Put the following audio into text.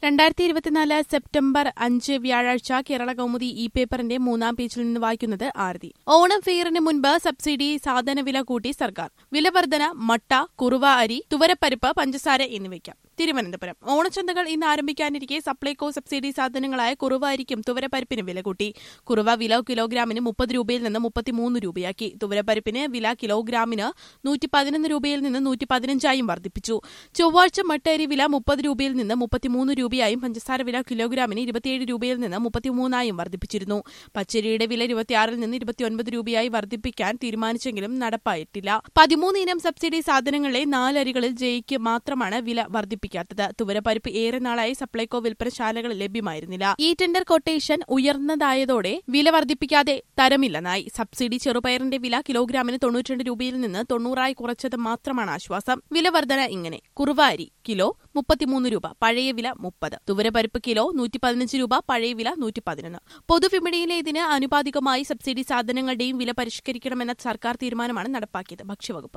രണ്ടായിരത്തി ഇരുപത്തിനാല് സെപ്റ്റംബർ അഞ്ച് വ്യാഴാഴ്ച കേരള കൗമുദി ഇ പേപ്പറിന്റെ മൂന്നാം പേജിൽ നിന്ന് വായിക്കുന്നത് ആരതി ഓണം ഫെയറിന് മുൻപ് സബ്സിഡി സാധനവില കൂട്ടി സർക്കാർ വില വർധന മട്ട കുറുവ അരി തുവരപ്പരിപ്പ് പഞ്ചസാര എന്നിവയ്ക്ക് തിരുവനന്തപുരം ഓണച്ചന്തകൾ ഇന്ന് ആരംഭിക്കാനിരിക്കെ സപ്ലൈകോ സബ്സിഡി സാധനങ്ങളായ കുറുവ അരിക്കും തുവരപ്പരിപ്പിനും വില കൂട്ടി കുറുവ വില കിലോഗ്രാമിന് മുപ്പത് രൂപയിൽ നിന്ന് മുപ്പത്തിമൂന്ന് രൂപയാക്കി തുവരപ്പരിപ്പിന് വില കിലോഗ്രാമിന് നൂറ്റി പതിനൊന്ന് രൂപയിൽ നിന്ന് നൂറ്റി പതിനഞ്ചായും വർദ്ധിപ്പിച്ചു ചൊവ്വാഴ്ച മട്ടരി വില മുപ്പത് രൂപയിൽ നിന്ന് മുപ്പത്തിമൂന്ന് രൂപയായും പഞ്ചസാര വില കിലോഗ്രാമിന് ഇരുപത്തിയേഴ് രൂപയിൽ നിന്ന് മുപ്പത്തിമൂന്നായും വർദ്ധിപ്പിച്ചിരുന്നു പച്ചരിയുടെ വില ഇരുപത്തിയാറിൽ നിന്ന് ഇരുപത്തിയൊൻപത് രൂപയായി വർദ്ധിപ്പിക്കാൻ തീരുമാനിച്ചെങ്കിലും നടപ്പായിട്ടില്ല പതിമൂന്ന് ഇനം സബ്സിഡി സാധനങ്ങളിലെ നാലരികളിൽ ജയിക്ക് മാത്രമാണ് വില വർദ്ധിപ്പിക്കാത്തത് തുവരപ്പരിപ്പ് ഏറെ നാളായി സപ്ലൈകോ വിൽപ്പനശാലകളിൽ ലഭ്യമായിരുന്നില്ല ഈ ടെൻഡർ കൊട്ടേഷൻ ഉയർന്നതായതോടെ വില വർദ്ധിപ്പിക്കാതെ തരമില്ലെന്നായി സബ്സിഡി ചെറുപയറിന്റെ വില കിലോഗ്രാമിന് തൊണ്ണൂറ്റിരണ്ട് രൂപയിൽ നിന്ന് തൊണ്ണൂറായി കുറച്ചത് മാത്രമാണ് ആശ്വാസം വില വർധന ഇങ്ങനെ കുറുവ അരി കിലോ മുപ്പത്തിമൂന്ന് രൂപ പഴയ വില മുപ്പത് തുവരപ്പരിപ്പ് കിലോ നൂറ്റി പതിനഞ്ച് രൂപ പഴയ വില നൂറ്റി പതിനൊന്ന് പൊതുവിപണിയിലെ ഇതിന് ആനുപാതികമായി സബ്സിഡി സാധനങ്ങളുടെയും വില പരിഷ്കരിക്കണമെന്ന സർക്കാർ തീരുമാനമാണ് നടപ്പാക്കിയത് ഭക്ഷ്യവകുപ്പ്